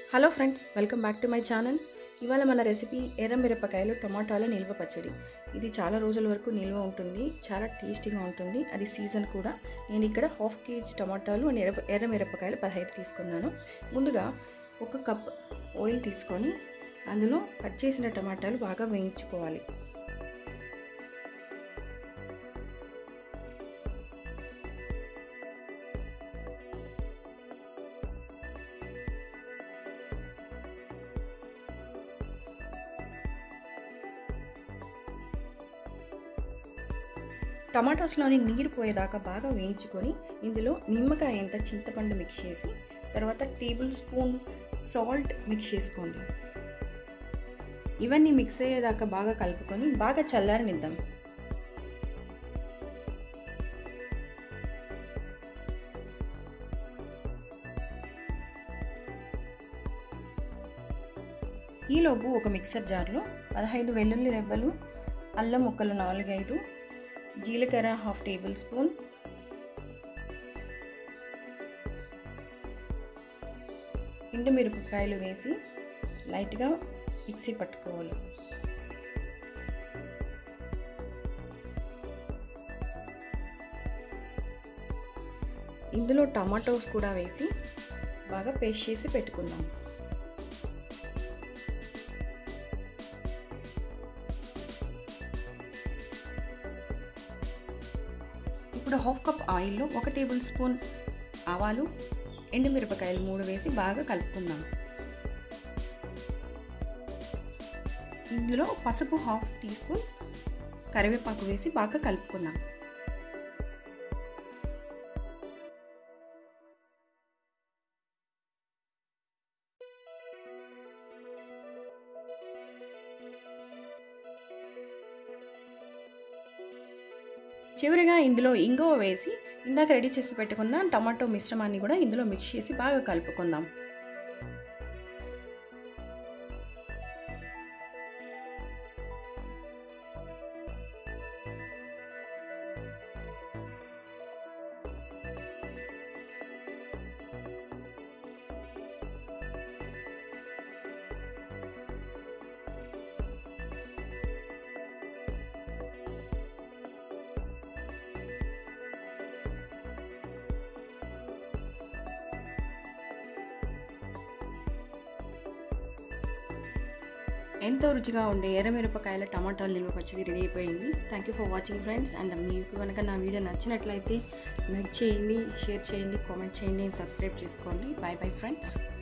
hello friends welcome back to my channel ఇవాళ మన recipe ఎర్ర మిరపకాయలు టమాటాల నిల్వ పచ్చడి ఇది చాలా రోజుల వరకు నిల్వ ఉంటుంది చాలా టేస్టీగా ఉంటుంది అది సీజన్ కూడా నేను ఇక్కడ హాఫ్ కేజీ టమాటాలు అండ్ ఎర్ర ఎర్ర మిరపకాయలు పదహైదు తీసుకున్నాను ముందుగా ఒక కప్ ఆయిల్ తీసుకొని అందులో కట్ చేసిన టమాటాలు బాగా వేయించుకోవాలి టమాటాస్లోని నీరు పోయేదాకా బాగా వేయించుకొని ఇందులో నిమ్మకాయ ఎంత చింతపండు మిక్స్ చేసి తర్వాత టేబుల్ స్పూన్ సాల్ట్ మిక్స్ చేసుకోండి ఇవన్నీ మిక్స్ అయ్యేదాకా బాగా కలుపుకొని బాగా చల్లారనిద్దాం ఈలోపు ఒక మిక్సర్ జార్లో పదహైదు వెల్లుల్లి రెబ్బలు అల్లం ముక్కలు నాలుగైదు జీలకర్ర హాఫ్ టేబుల్ స్పూన్ ఎండుమిరపకాయలు వేసి లైట్గా మిక్సీ పట్టుకోవాలి ఇందులో టమాటోస్ కూడా వేసి బాగా పేస్ట్ చేసి పెట్టుకుందాం ఇప్పుడు హాఫ్ కప్ ఆయిల్లో ఒక టేబుల్ స్పూన్ ఆవాలు ఎండుమిరపకాయలు మూడు వేసి బాగా కలుపుకుందాం ఇందులో పసుపు హాఫ్ టీ స్పూన్ కరివేపాకు వేసి బాగా కలుపుకుందాం చివరిగా ఇందులో ఇంగువ వేసి ఇందాక రెడీ చేసి పెట్టుకున్న టమాటో మిశ్రమాన్ని కూడా ఇందులో మిక్స్ చేసి బాగా కలుపుకుందాం ఎంతో రుచిగా ఉండే ఎర్రమిరపకాయల టమాటాలు నిల్వ పచ్చడి రెడీ అయిపోయింది thank you for watching friends and మీకు కనుక నా వీడియో నచ్చినట్లయితే లైక్ చేయండి షేర్ చేయండి కామెంట్ చేయండి సబ్స్క్రైబ్ చేసుకోండి బాయ్ బాయ్ ఫ్రెండ్స్